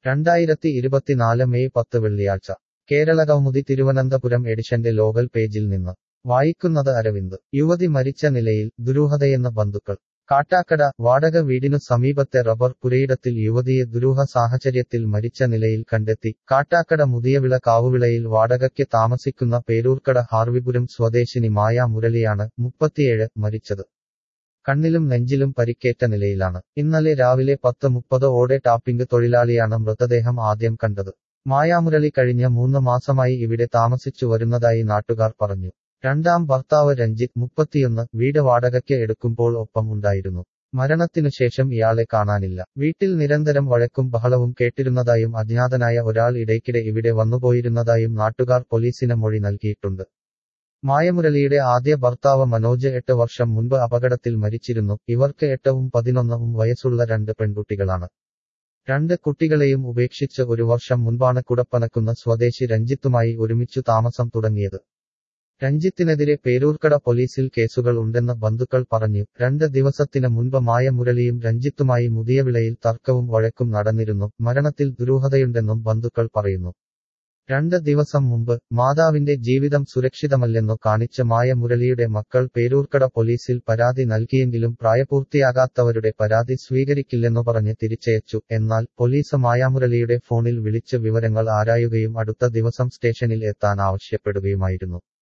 രണ്ടായിരത്തി ഇരുപത്തിനാല് മെയ് പത്ത് വെള്ളിയാഴ്ച കേരള കൗമുദി തിരുവനന്തപുരം എഡിഷന്റെ ലോകൽ പേജിൽ നിന്ന് വായിക്കുന്നത് അരവിന്ദ് യുവതി മരിച്ച നിലയിൽ ദുരൂഹതയെന്ന ബന്ധുക്കൾ കാട്ടാക്കട വാടക വീടിനു സമീപത്തെ റബ്ബർ പുരയിടത്തിൽ യുവതിയെ ദുരൂഹ സാഹചര്യത്തിൽ മരിച്ച നിലയിൽ കണ്ടെത്തി കാട്ടാക്കട മുതിയവിള കാവുവിളയിൽ വാടകയ്ക്ക് താമസിക്കുന്ന പേരൂർക്കട ഹാർവിപുരം സ്വദേശിനി മായ മുരളിയാണ് മുപ്പത്തിയേഴ് മരിച്ചത് കണ്ണിലും നെഞ്ചിലും പരിക്കേറ്റ നിലയിലാണ് ഇന്നലെ രാവിലെ പത്ത് മുപ്പത് ഓടെ ടാപ്പിംഗ് തൊഴിലാളിയാണ് മൃതദേഹം ആദ്യം കണ്ടത് മായാമുരളി കഴിഞ്ഞ മൂന്ന് മാസമായി ഇവിടെ താമസിച്ചു വരുന്നതായി നാട്ടുകാർ പറഞ്ഞു രണ്ടാം ഭർത്താവ് രഞ്ജിത്ത് മുപ്പത്തിയൊന്ന് വീട് വാടകയ്ക്ക് എടുക്കുമ്പോൾ ഒപ്പം ഉണ്ടായിരുന്നു മരണത്തിനുശേഷം ഇയാളെ കാണാനില്ല വീട്ടിൽ നിരന്തരം വഴക്കും ബഹളവും കേട്ടിരുന്നതായും അജ്ഞാതനായ ഒരാൾ ഇടയ്ക്കിടെ ഇവിടെ വന്നുപോയിരുന്നതായും നാട്ടുകാർ പോലീസിന് മൊഴി നൽകിയിട്ടുണ്ട് മായമുരളിയുടെ ആദ്യ ഭർത്താവ് മനോജ് എട്ട് വർഷം മുൻപ് അപകടത്തിൽ മരിച്ചിരുന്നു ഇവർക്ക് എട്ടവും പതിനൊന്നവും വയസ്സുള്ള രണ്ട് പെൺകുട്ടികളാണ് രണ്ട് കുട്ടികളെയും ഉപേക്ഷിച്ച് ഒരു വർഷം മുൻപാണ് കുടപ്പനക്കുന്ന സ്വദേശി രഞ്ജിത്തുമായി ഒരുമിച്ചു താമസം തുടങ്ങിയത് രഞ്ജിത്തിനെതിരെ പേരൂർക്കട പോലീസിൽ കേസുകൾ ഉണ്ടെന്ന് ബന്ധുക്കൾ പറഞ്ഞു രണ്ട് ദിവസത്തിന് മുൻപ് മായ മുരളിയും രഞ്ജിത്തുമായി മുതിയവിളയിൽ തർക്കവും വഴക്കും നടന്നിരുന്നു മരണത്തിൽ ദുരൂഹതയുണ്ടെന്നും ബന്ധുക്കൾ പറയുന്നു രണ്ട് ദിവസം മുമ്പ് മാതാവിന്റെ ജീവിതം സുരക്ഷിതമല്ലെന്നു കാണിച്ച് മായ മുരളിയുടെ മക്കൾ പേരൂർക്കട പോലീസിൽ പരാതി നൽകിയെങ്കിലും പ്രായപൂർത്തിയാകാത്തവരുടെ പരാതി സ്വീകരിക്കില്ലെന്നു പറഞ്ഞ് തിരിച്ചയച്ചു എന്നാൽ പോലീസ് മായാമുരളിയുടെ ഫോണിൽ വിളിച്ച് വിവരങ്ങൾ ആരായുകയും അടുത്ത ദിവസം സ്റ്റേഷനിൽ എത്താൻ ആവശ്യപ്പെടുകയുമായിരുന്നു